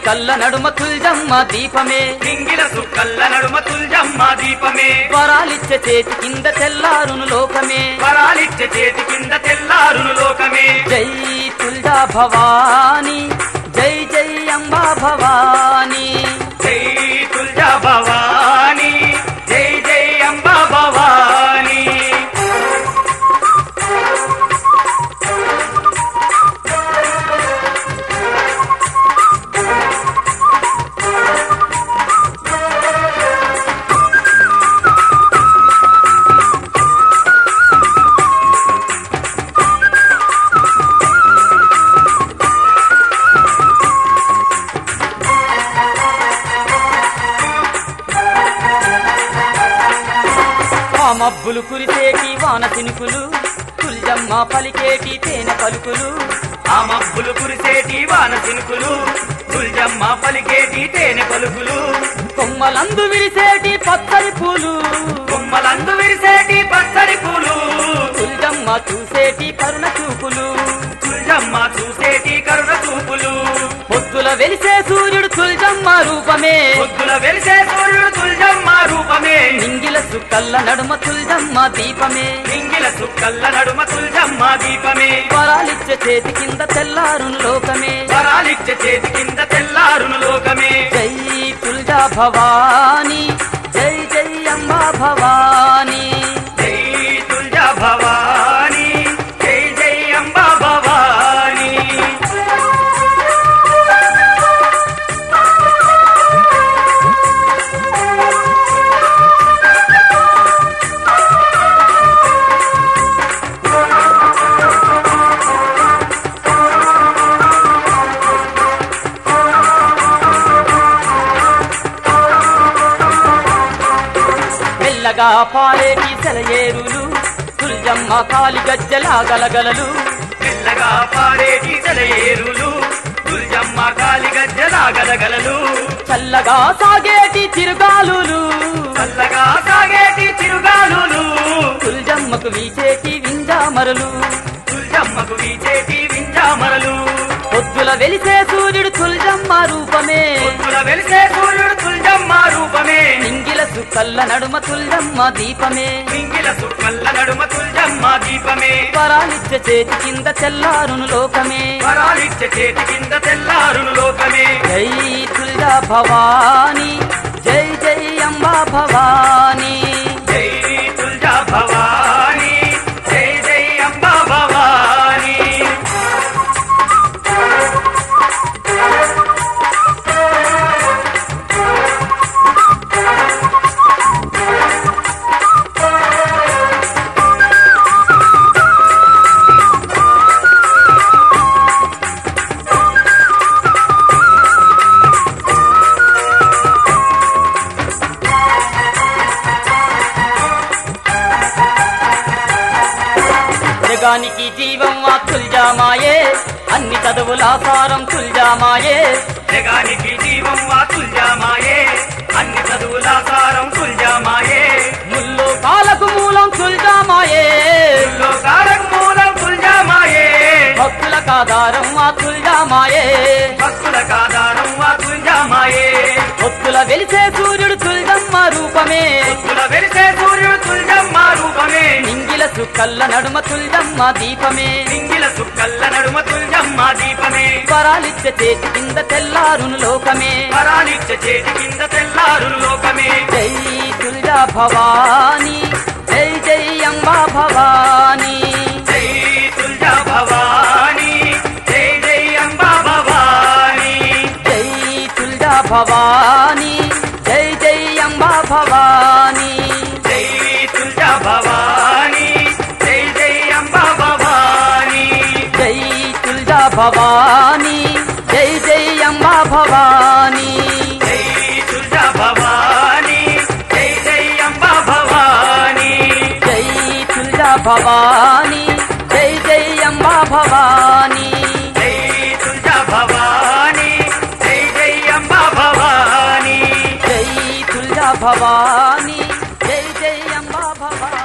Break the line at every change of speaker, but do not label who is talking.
సుక్కల్ల నడుమ తుల్జమ్మ దీపమే
పింగిల సుక్కల్ల నడుమ తుల్జమ్మ దీపమే
వరాలిచ్చే చేతి కింద తెల్లారును లోకమే
వరాలిచ్చే చేతి కింద తెల్లారును లోకమే
జై తుల్జా భవాని జై జై అంబా భవాని
జై తుల్జా భవాని జై జై అంబా భవాని
ఆ మబ్బులు కురిసేటి వాన సినుకులు తుల్జమ్మ పలికేటి తేనె పలుకులు
ఆ మబ్బులు కురిసేటి వాన చినుకులు తుల్జమ్మ పలికేటి తేనె పలుకులు
కొమ్మలందు విరిసేటి పచ్చని పూలు
కొమ్మలందు విరిసేటి పచ్చడి పూలు
తుల్జమ్మ చూసేటి కరుణ చూపులు
తుల్జమ్మ చూసేటి కరుణ చూపులు
పొద్దుల వెలిసే సూర్యుడు తుల్జమ్మ రూపమే
పొద్దుల వెలిసే సూర్యుడు తుల్జమ్మ రూపమే
నింగిల సుక్కల్ల నడుమ తుల్జమ్మ దీపమే
పింగిల సుక్కల్ల నడుమ తుల్జమ్మ దీపమే
వరాలిచ్చే చేతి కింద తెల్లారును లోకమే
వరాలిచ్చే చేతి కింద తెల్లారును లోకమే
జై తుల్జా భవాని జై జై అంబా భవాని
జై తుల్జా భవాని జై జై అంబా భవాని
మెల్లగా పాలేటి సెలయేరులు తుల్జమ్మ కాలి గజ్జలా గలగలలు
మెల్లగా పారేటి సెలయేరులు తుల్జమ్మ కాలి గజ్జలా గలగలలు
చల్లగా సాగేటి చిరుగాలులు
చల్లగా సాగేటి చిరుగాలులు
తుల్జమ్మకు వీచేటి వింజామరులు
తుల్జమ్మకు వీచేటి వింజామరలు
పొద్దుల వెలిసే సూర్యుడు తుల్జమ్మ రూపమే
పొద్దుల వెలిసే సూర్యుడు తుల్జమ్మ రూపమే
నింగిల సుక్కల్ల నడుమ తుల్జమ్మ దీపమే
పింగిల సుక్కల్ల నడుమ తుల్జమ్మ దీపమే
వరాలిచ్చే చేతి కింద తెల్లారును లోకమే
వరాలిచ్చే చేతి కింద తెల్లారును లోకమే
జై తుల్జా భవాని జై జై అంబా భవాని
జై తుల్జా భవాని జై జై అంబా భవాని
జగానికి జీవం వా తుల్జామాయే అన్ని చదువుల సారం తుల్జామాయే
జగానికి జీవం వా తుల్జామాయే అన్ని చదువుల సారం తుల్జామాయే
ముల్లో కాలకు మూలం తుల్జామాయే
లోకాలకు మూలం తుల్జామాయే
భక్తుల కాదారం వా తుల్జామాయే
భక్తుల కాదారం వా తుల్జామాయే
భక్తుల వెలిసే సూర్యుడు తుల్జమ్మ రూపమే
భక్తుల వెలిసే సూర్యుడు తుల్జమ్మ రూపమే
నింగిల సుక్కల్ల నడుమ తుల్జమ్మ దీపమే
పింగిల సుక్కల్ల నడుమ తుల్జమ్మ దీపమే
వరాలిచ్చే చేతి కింద తెల్లారును లోకమే
వరాలిచ్చే చేతి కింద తెల్లారును లోకమే
జై తుల్జా భవాని జై జై అంబా భవాని
జై తుల్జా భవాని జై జై అంబా భవాని
జై తుల్జా భవాని జై జై అంబా భవాని
జై తుల్జా భవాని జై జై అంబా భవాని
జై తుల్జా భవాని జై జై అంబా భవాని
జై తుల్జా భవాని జై జై అంబా భవాని
జై తుల్జా భవాని జై జై అంబా భవాని
జై తుల్జా భవాని జై జై అంబా భవాని
జై తుల్జా భవాని జై జై అంబా భవాని